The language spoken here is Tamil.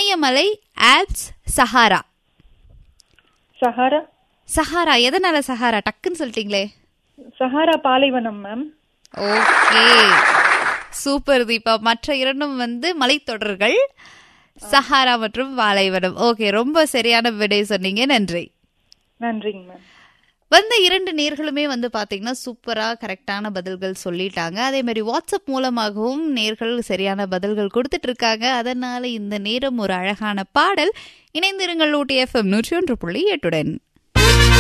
இமயமலை ஆல்ப்ஸ் சஹாரா சஹாரா சஹாரா எதனால சஹாரா டக்குன்னு சொல்லிட்டீங்களே சஹாரா பாலைவனம் மேம் ஓகே சூப்பர் தீபா மற்ற இரண்டும் வந்து மலைத்தொடர்கள் சஹாரா மற்றும் பாலைவனம் ஓகே ரொம்ப சரியான விடை சொன்னீங்க நன்றி நன்றிங்க மேம் வந்த இரண்டு நேர்களுமே வந்து பாத்தீங்கன்னா சூப்பரா கரெக்டான பதில்கள் சொல்லிட்டாங்க அதே மாதிரி வாட்ஸ்அப் மூலமாகவும் நேர்கள் சரியான பதில்கள் கொடுத்துட்டு இருக்காங்க அதனால இந்த நேரம் ஒரு அழகான பாடல் இணைந்திருங்கள் ஊட்டி எஃப்எம் நூற்றி ஒன்று புள்ளி எட்டுடன்